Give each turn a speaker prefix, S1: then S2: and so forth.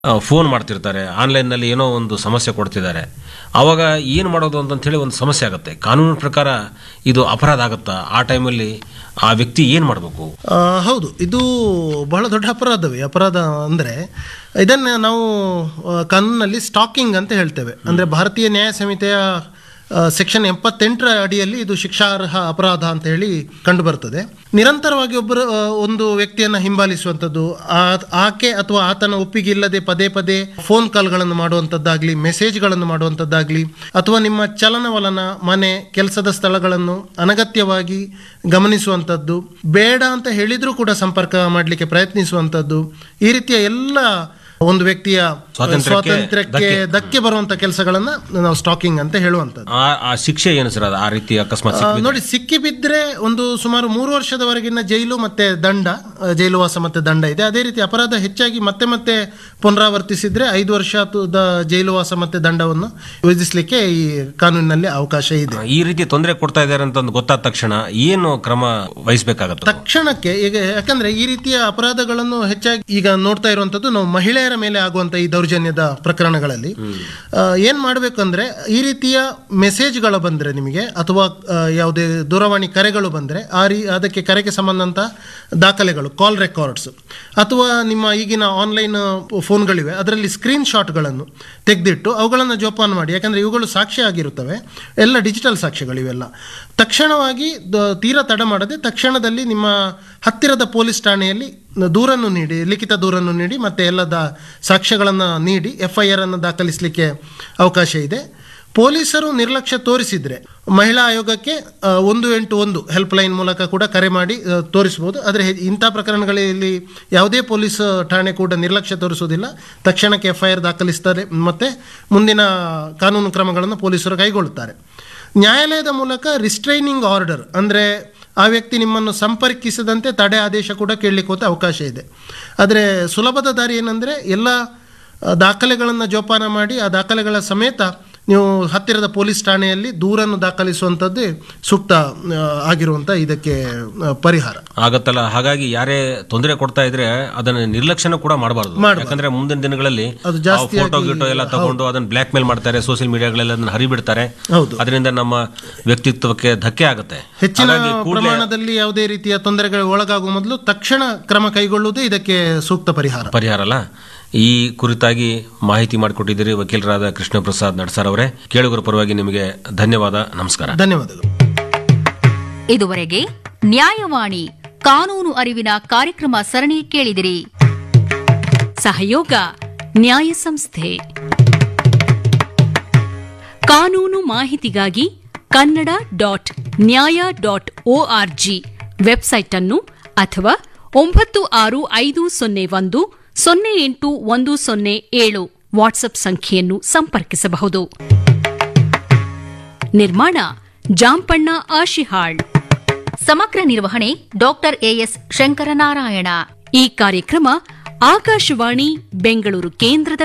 S1: Phone ಮಾಡ್ತಿರ್ತಾರೆ ಆನ್ಲೈನ್ನಲ್ಲಿ ಏನೋ ಒಂದು ಸಮಸ್ಯೆ ಕೊಡ್ತಿದ್ದಾರೆ ಆವಾಗ ಏನು ಮಾಡೋದು ಅಂತಂಥೇಳಿ ಒಂದು ಸಮಸ್ಯೆ ಆಗುತ್ತೆ ಕಾನೂನಿನ ಪ್ರಕಾರ ಇದು ಅಪರಾಧ ಆಗುತ್ತಾ ಆ ಟೈಮಲ್ಲಿ ಆ ವ್ಯಕ್ತಿ ಏನು ಮಾಡಬೇಕು
S2: ಆ, ಹೌದು ಇದು ಬಹಳ ದೊಡ್ಡ ಅಪರಾಧವೇ ಅಪರಾಧ ಅಂದರೆ ಇದನ್ನು ನಾವು ಆ, ಕಾನೂನಲ್ಲಿ ಸ್ಟಾಕಿಂಗ್ ಅಂತ ಹೇಳ್ತೇವೆ ಅಂದರೆ ಭಾರತೀಯ ನ್ಯಾಯ ಸಂಹಿತೆಯ ಸೆಕ್ಷನ್ ಎಪ್ಪತ್ತೆಂಟರ ಅಡಿಯಲ್ಲಿ ಇದು ಶಿಕ್ಷಾರ್ಹ ಅಪರಾಧ ಅಂತ ಹೇಳಿ ಕಂಡು ಬರ್ತದೆ ನಿರಂತರವಾಗಿ ಒಬ್ಬರು ಆ, ಒಂದು ವ್ಯಕ್ತಿಯನ್ನು ಹಿಂಬಾಲಿಸುವಂಥದ್ದು ಆ- ಆಕೆ ಅಥವಾ ಆತನ ಒಪ್ಪಿಗೆ ಇಲ್ಲದೆ ಪದೇ ಪದೇ ಫೋನ್ ಕಾಲ್ಗಳನ್ನು ಮಾಡುವಂಥದ್ದಾಗಲಿ ಮೆಸೇಜ್ಗಳನ್ನು ಮಾಡುವಂಥದ್ದಾಗಲಿ ಅಥವಾ ನಿಮ್ಮ ಚಲನವಲನ ಮನೆ ಕೆಲಸದ ಸ್ಥಳಗಳನ್ನು ಅನಗತ್ಯವಾಗಿ ಗಮನಿಸುವಂಥದ್ದು ಬೇಡ ಅಂತ ಹೇಳಿದರೂ ಕೂಡ ಸಂಪರ್ಕ ಮಾಡಲಿಕ್ಕೆ ಪ್ರಯತ್ನಿಸುವಂಥದ್ದು ಈ ರೀತಿಯ ಎಲ್ಲ ಒಂದು ವ್ಯಕ್ತಿಯ
S1: ಸ್ವಾತಂತ್ರ್ಯಕ್ಕೆ
S2: ಸ್ವಾತಂತ್ರ್ಯಕ್ಕೆ ಧಕ್ಕೆ ಬರುವಂತ ಕೆಲಸಗಳನ್ನ ನಾವು ಸ್ಟಾಕಿಂಗ್ ಅಂತ ಹೇಳುವಂಥದ್ದು
S1: ಆ ಆ ಶಿಕ್ಷೆ ಏನು ಸರ್ ಅದು ಆ ರೀತಿ ಅಕಸ್ಮಾತ್
S2: ಆ,
S1: ಸಿಕ್ಕಿದ್ರೆ?
S2: ನೋಡಿ ಸಿಕ್ಕಿ ಬಿದ್ದರೆ ಒಂದು ಸುಮಾರು ಮೂರು ವರ್ಷದವರೆಗಿನ ಜೈಲು ಮತ್ತೆ ದಂಡ ಆ, ಜೈಲುವಾಸ ಮತ್ತೆ ದಂಡ ಇದೆ ಅದೇ ರೀತಿ ಅಪರಾಧ ಹೆಚ್ಚಾಗಿ ಮತ್ತೆ ಮತ್ತೆ ಪುನರಾವರ್ತಿಸಿದ್ರೆ ಐದು ವರ್ಷದ ಜೈಲುವಾಸ ಮತ್ತೆ ದಂಡವನ್ನು ವಿಧಿಸಲಿಕ್ಕೆ ಈ ಕಾನೂನಿನಲ್ಲಿ ಅವಕಾಶ ಇದೆ
S1: ಈ ರೀತಿ ತೊಂದರೆ ಕೊಡ್ತಾ ಇದ್ದಾರೆ ಅಂತ ಒಂದು ಗೊತ್ತಾದ ತಕ್ಷಣ ಏನು ಕ್ರಮ ವಹಿಸಬೇಕಾಗತ್ತೆ
S2: ತಕ್ಷಣಕ್ಕೆ ಈಗ ಯಾಕಂದ್ರೆ ಈ ರೀತಿಯ ಅಪರಾಧಗಳನ್ನು ಹೆಚ್ಚಾಗಿ ಈಗ ನೋಡ್ತಾ ಇರುವಂತದ್ದು ನಾವು ಮಹಿಳೆಯರ ಮೇಲೆ ಆಗುವಂತ ಈ ದೌರ್ಜನ್ಯದ ಪ್ರಕರಣಗಳಲ್ಲಿ ಆ, ಏನ್ ಮಾಡ್ಬೇಕಂದ್ರೆ ಈ ರೀತಿಯ ಮೆಸೇಜ್ಗಳು ಬಂದ್ರೆ ನಿಮಗೆ ಅಥವಾ ಆ, ಯಾವುದೇ ದೂರವಾಣಿ ಕರೆಗಳು ಬಂದ್ರೆ ಆ ರೀ ಅದಕ್ಕೆ ಕರೆಗೆ ಸಂಬಂಧಂತ ದಾಖಲೆಗಳು ಕಾಲ್ ರೆಕಾರ್ಡ್ಸ್ ಅಥವಾ ನಿಮ್ಮ ಈಗಿನ ಆನ್ಲೈನ್ ಫೋನ್ಗಳಿವೆ ಅದರಲ್ಲಿ ಸ್ಕ್ರೀನ್ ಶಾಟ್ಗಳನ್ನು ತೆಗೆದಿಟ್ಟು ಅವುಗಳನ್ನು ಜೋಪಾನ ಮಾಡಿ ಯಾಕಂದ್ರೆ ಇವುಗಳು ಸಾಕ್ಷ್ಯ ಆಗಿರುತ್ತವೆ ಎಲ್ಲ ಡಿಜಿಟಲ್ ಸಾಕ್ಷ್ಯಗಳಿವೆಲ್ಲ ತಕ್ಷಣವಾಗಿ ದ- ತೀರಾ ತಡ ಮಾಡದೆ ತಕ್ಷಣದಲ್ಲಿ ನಿಮ್ಮ ಹತ್ತಿರದ ಪೊಲೀಸ್ ಠಾಣೆಯಲ್ಲಿ ದೂರನ್ನು ನೀಡಿ ಲಿಖಿತ ದೂರನ್ನು ನೀಡಿ ಮತ್ತೆ ಎಲ್ಲ ದ ಸಾಕ್ಷ್ಯಗಳನ್ನು ನೀಡಿ ಎಫ್ ಐ ಆರ್ ಅನ್ನು ದಾಖಲಿಸಲಿಕ್ಕೆ ಅವಕಾಶ ಇದೆ ಪೊಲೀಸರು ನಿರ್ಲಕ್ಷ್ಯ ತೋರಿಸಿದ್ರೆ ಮಹಿಳಾ ಆಯೋಗಕ್ಕೆ ಆ, ಒಂದು ಎಂಟು ಒಂದು ಹೆಲ್ಪ್ ಲೈನ್ ಮೂಲಕ ಕೂಡ ಕರೆ ಮಾಡಿ ಆ, ತೋರಿಸ್ಬೋದು ಆದರೆ ಹೆ- ಇಂಥ ಪ್ರಕರಣಗಳಲ್ಲಿ ಯಾವುದೇ ಪೊಲೀಸ್ ಠಾಣೆ ಕೂಡ ನಿರ್ಲಕ್ಷ್ಯ ತೋರಿಸುವುದಿಲ್ಲ ತಕ್ಷಣಕ್ಕೆ ಎಫ್ ಐ ಆರ್ ದಾಖಲಿಸ್ತಾರೆ ಮತ್ತೆ ಮುಂದಿನ ಕಾನೂನು ಕ್ರಮಗಳನ್ನು ಪೊಲೀಸರು ಕೈಗೊಳ್ಳುತ್ತಾರೆ ನ್ಯಾಯಾಲಯದ ಮೂಲಕ ರಿಸ್ಟ್ರೈನಿಂಗ್ ಆರ್ಡರ್ ಅಂದರೆ ಆ ವ್ಯಕ್ತಿ ನಿಮ್ಮನ್ನು ಸಂಪರ್ಕಿಸದಂತೆ ತಡೆ ಆದೇಶ ಕೂಡ ಕೇಳಲಿಕ್ಕೆ ಹೋದ ಅವಕಾಶ ಇದೆ ಆದರೆ ಸುಲಭದ ದಾರಿ ಏನಂದರೆ ಎಲ್ಲ ದಾಖಲೆಗಳನ್ನು ಜೋಪಾನ ಮಾಡಿ ಆ ದಾಖಲೆಗಳ ಸಮೇತ ನೀವು ಹತ್ತಿರದ ಪೊಲೀಸ್ ಠಾಣೆಯಲ್ಲಿ ದೂರನ್ನು ದಾಖಲಿಸುವಂಥದ್ದೇ ಸೂಕ್ತ ಆ, ಆಗಿರುವಂಥ ಇದಕ್ಕೆ ಆ, ಪರಿಹಾರ
S1: ಆಗತ್ತಲ್ಲ ಹಾಗಾಗಿ ಯಾರೇ ತೊಂದರೆ ಕೊಡ್ತಾ ಇದ್ರೆ ಅದನ್ನ ನಿರ್ಲಕ್ಷ್ಯನ ಕೂಡ ಮಾಡಬಾರ್ದು
S2: ಮಾಡ್ಬಾರ್ದು.
S1: ಯಾಕಂದ್ರೆ ಮುಂದಿನ ದಿನಗಳಲ್ಲಿ
S2: ಅದು ಜಾಸ್ತಿ
S1: ಫೋಟೋ
S2: ಆಗಿ-
S1: ಗಿಟೋ ಎಲ್ಲ ತಗೊಂಡು ಅದನ್ನ ಬ್ಲಾಕ್ ಮೇಲ್ ಮಾಡ್ತಾರೆ ಸೋಷಿಯಲ್ ಮೀಡಿಯಾಗಳೆಲ್ಲ ಅದನ್ನ ಹರಿಬಿಡ್ತಾರೆ
S2: ಹೌದು
S1: ಅದರಿಂದ ನಮ್ಮ ವ್ಯಕ್ತಿತ್ವಕ್ಕೆ ಧಕ್ಕೆ ಆಗುತ್ತೆ
S2: ಹೆಚ್ಚಿನ
S1: ಹಾಗಾಗಿ ಕೂಡ್ಲೇ
S2: ಪ್ರಮಾಣದಲ್ಲಿ ಯಾವುದೇ ರೀತಿಯ ತೊಂದರೆಗಳು ಒಳಗಾಗುವ ಮೊದಲು ತಕ್ಷಣ ಕ್ರಮ ಕೈಗೊಳ್ಳುವುದೇ ಇದಕ್ಕೆ ಸೂಕ್ತ ಪರಿಹಾರ
S1: ಪರಿಹಾರ ಅಲ್ಲ ಈ ಕುರಿತಾಗಿ ಮಾಹಿತಿ ಮಾಡಿಕೊಟ್ಟಿದ್ದೀರಿ ವಕೀಲರಾದ ಕೃಷ್ಣ ಪ್ರಸಾದ್ ನಡ್ಸರ್ ಅವರೇ ಕೇಳುಗರ ಪರವಾಗಿ ನಿಮಗೆ ಧನ್ಯವಾದ ನಮಸ್ಕಾರ
S2: ಧನ್ಯವಾದಗಳು
S3: ಇದುವರೆಗೆ ನ್ಯಾಯವಾಣಿ ಕಾನೂನು ಅರಿವಿನ ಕಾರ್ಯಕ್ರಮ ಸರಣಿ ಕೇಳಿದಿರಿ ಸಹಯೋಗ ನ್ಯಾಯ ಸಂಸ್ಥೆ ಕಾನೂನು ಮಾಹಿತಿಗಾಗಿ Kannada dot Nyaya dot ORG website ಅನ್ನು ಅಥವಾ ಒಂಬತ್ತು ಆರು ಐದು ಸೊನ್ನೆ ಒಂದು ಸೊನ್ನೆ ಎಂಟು ಒಂದು ಸೊನ್ನೆ ಏಳು ವಾಟ್ಸ್ಆಪ್ ಸಂಖ್ಯೆಯನ್ನು ಸಂಪರ್ಕಿಸಬಹುದು ನಿರ್ಮಾಣ ಜಾಂಪಣ್ಣ ಆಶಿಹಾಳ್ ಸಮಗ್ರ ನಿರ್ವಹಣೆ ಡಾಕ್ಟರ್ ಎಎಸ್ ಶಂಕರನಾರಾಯಣ ಈ ಕಾರ್ಯಕ್ರಮ ಆಕಾಶವಾಣಿ ಬೆಂಗಳೂರು ಕೇಂದ್ರದ